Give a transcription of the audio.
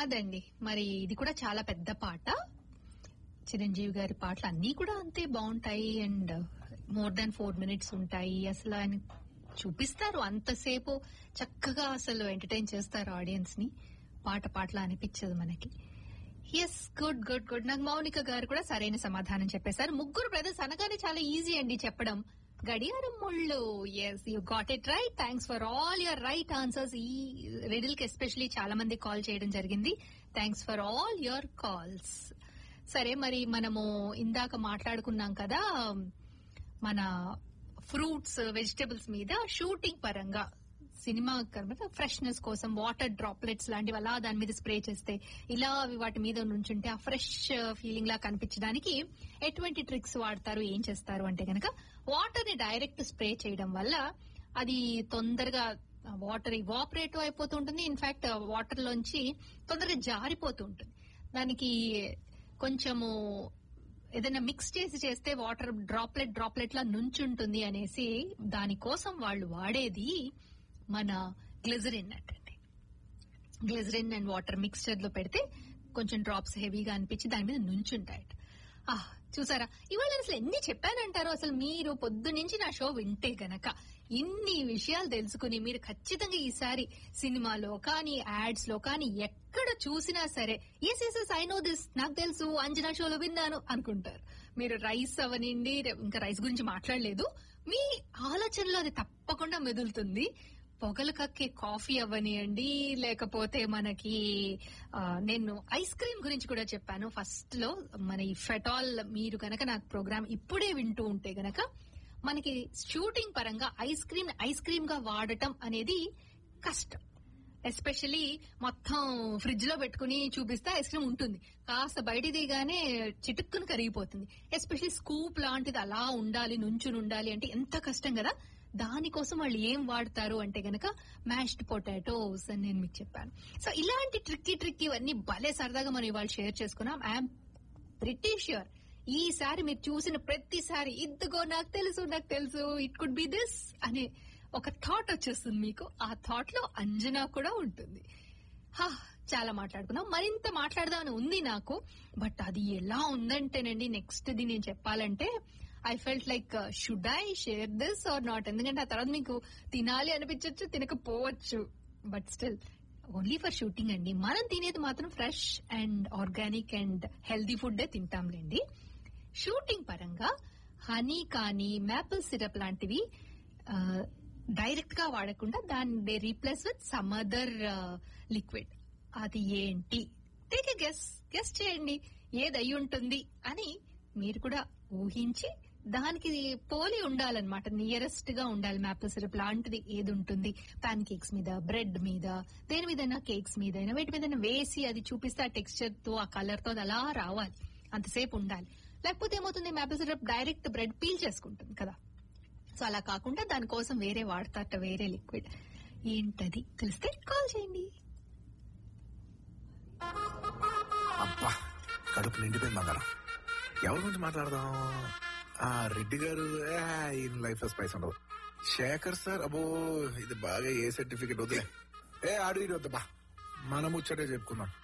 అదండి మరి ఇది కూడా చాలా పెద్ద పాట చిరంజీవి గారి పాటలు అన్నీ కూడా అంతే బాగుంటాయి and more than four minutes ఉంటాయి అసలు ఆయన చూపిస్తారు అంతసేపు చక్కగా అసలు ఎంటర్టైన్ చేస్తారు ఆడియన్స్ ని పాట పాటలా అనిపించదు మనకి ఎస్ గుడ్ గుడ్ గుడ్ నాకు మౌనిక గారు కూడా సరైన సమాధానం చెప్పేశారు ముగ్గురు బ్రదర్స్ అనగానే చాలా ఈజీ అండి చెప్పడం గడియారం ముళ్ళు yes you got it right thanks for all your right answers ఈ రిడిల్ కి ఎస్పెషలీ చాలా మంది కాల్ చేయడం జరిగింది thanks for all your calls సరే మరి మనము ఇందాక మాట్లాడుకున్నాం కదా మన ఫ్రూట్స్ వెజిటబుల్స్ మీద షూటింగ్ పరంగా సినిమా ఫ్రెష్నెస్ కోసం వాటర్ డ్రాప్లెట్స్ లాంటివి అలా దాని మీద స్ప్రే చేస్తే ఇలా అవి వాటి మీద నుంచుంటే ఆ ఫ్రెష్ ఫీలింగ్ లా కనిపించడానికి ఎటువంటి ట్రిక్స్ వాడతారు ఏం చేస్తారు అంటే గనక వాటర్ ని డైరెక్ట్ స్ప్రే చేయడం వల్ల అది తొందరగా వాటర్ ఇవాపరేట్ అయిపోతూ ఉంటుంది ఇన్ఫాక్ట్ వాటర్ లోంచి తొందరగా జారిపోతూ ఉంటుంది దానికి కొంచెము ఏదైనా మిక్స్ చేసి చేస్తే వాటర్ డ్రాప్లెట్ డ్రాప్లెట్ లా నుంచుంటుంది అనేసి దానికోసం వాళ్ళు వాడేది మన గ్లిజరిన్ అంటండి గ్లిజరిన్ అండ్ వాటర్ మిక్స్చర్ లో పెడితే కొంచెం డ్రాప్స్ హెవీగా అనిపించి దాని మీద నుంచుంటాయట ఆహ్ చూసారా ఇవాళ అసలు ఎన్ని చెప్పానంటారో అసలు మీరు పొద్దు నుంచి నా షో వింటే గనక ఇన్ని విషయాలు తెలుసుకుని మీరు ఖచ్చితంగా ఈసారి సినిమాలో కానీ యాడ్స్ లో కానీ ఎక్కడ చూసినా సరే yes yes yes I know this నాకు తెలుసు అంజనా షోలో విన్నాను అనుకుంటారు మీరు రైస్ అవనండి ఇంకా రైస్ గురించి మాట్లాడలేదు మీ ఆలోచనలో అది తప్పకుండా మెదులుతుంది పొగలు కక్కే కాఫీ అవ్వనియండి లేకపోతే మనకి ఆ, నేను ఐస్ క్రీమ్ గురించి కూడా చెప్పాను ఫస్ట్ లో మన ఈ ఫెటాల్ మీరు గనక నాకు ప్రోగ్రామ్ ఇప్పుడే వింటూ ఉంటే గనక మనకి షూటింగ్ పరంగా ఐస్ క్రీమ్ ఐస్ క్రీమ్ గా వాడటం అనేది కష్టం ఎస్పెషలీ మొత్తం ఫ్రిడ్జ్ లో పెట్టుకుని చూపిస్తే ఐస్ క్రీమ్ ఉంటుంది కాస్త బయట దిగానే చిటుక్కుని కరిగిపోతుంది ఎస్పెషలీ స్కూప్ లాంటిది అలా ఉండాలి నుంచుని ఉండాలి అంటే ఎంత కష్టం కదా దానికోసం వాళ్ళు ఏం వాడతారు అంటే గనక మ్యాష్డ్ పొటాటోస్ అని నేను మీకు చెప్పాను సో ఇలాంటి ట్రిక్కీ ట్రిక్కీ ఇవన్నీ భలే సరదాగా మనం ఇవాళ షేర్ చేసుకున్నాం ఐఎమ్ ప్రిటీ ష్యూర్ ఈసారి మీరు చూసిన ప్రతిసారి ఇదిగో నాకు తెలుసు నాకు తెలుసు ఇట్ కుడ్ బి దిస్ అనే ఒక థాట్ వచ్చేస్తుంది మీకు ఆ థాట్ లో అంజనా కూడా ఉంటుంది హా చాలా మాట్లాడుకున్నాం మరింత మాట్లాడదామని ఉంది నాకు బట్ అది ఎలా ఉందంటేనండి నెక్స్ట్ ది నేను చెప్పాలంటే I felt like should I share this or not ఎందుకంటే ఆ తర్వాత మీకు తినాలి అనిపించవచ్చు తినకపోవచ్చు but still only for shooting అండి మనం తినేది మాత్రం fresh and organic and healthy food తింటాంలేండి షూటింగ్ పరంగా హనీ కానీ మ్యాపుల్ సిరప్ లాంటివి డైరెక్ట్ గా వాడకుండా దాన్ని replace with some other liquid అది ఏంటి టేక్ ఎ గెస్ గెస్ చేయండి ఏది అయి ఉంటుంది అని మీరు కూడా ఊహించి దానికి పోలి ఉండాలన్నమాట నియరెస్ట్ గా ఉండాలి మ్యాపుల్ సిరప్ లాంటిది ఏది ఉంటుంది పాన్ కేక్స్ మీద బ్రెడ్ మీద దేని మీదైనా కేక్స్ మీద వేటి మీద వేసి అది చూపిస్తే ఆ టెక్స్చర్ తో ఆ కలర్ తో అది అలా రావాలి అంతసేపు ఉండాలి లేకపోతే ఏమవుతుంది maple syrup direct bread peel చేసుకుంటుంది కదా సో అలా కాకుండా దానికోసం వేరే వాడతారట వేరే లిక్విడ్ ఏంటది తెలిస్తే కాల్ చేయండి అబ్బా కడుపు నిండిపోయింది బంగారం ఎవరి గురించి మాట్లాడదాం ఆ రెడ్డి గారు ఏ, ఈయన లైఫ్ లో స్పైస్ ఉండదు శేఖర్ సార్ అబ్బో ఇది బాగా ఏ సర్టిఫికెట్ వద్దులే ఏ ఆడు ఇటు వద్దబ్బా మనం ముచ్చటే చెప్పుకుందాం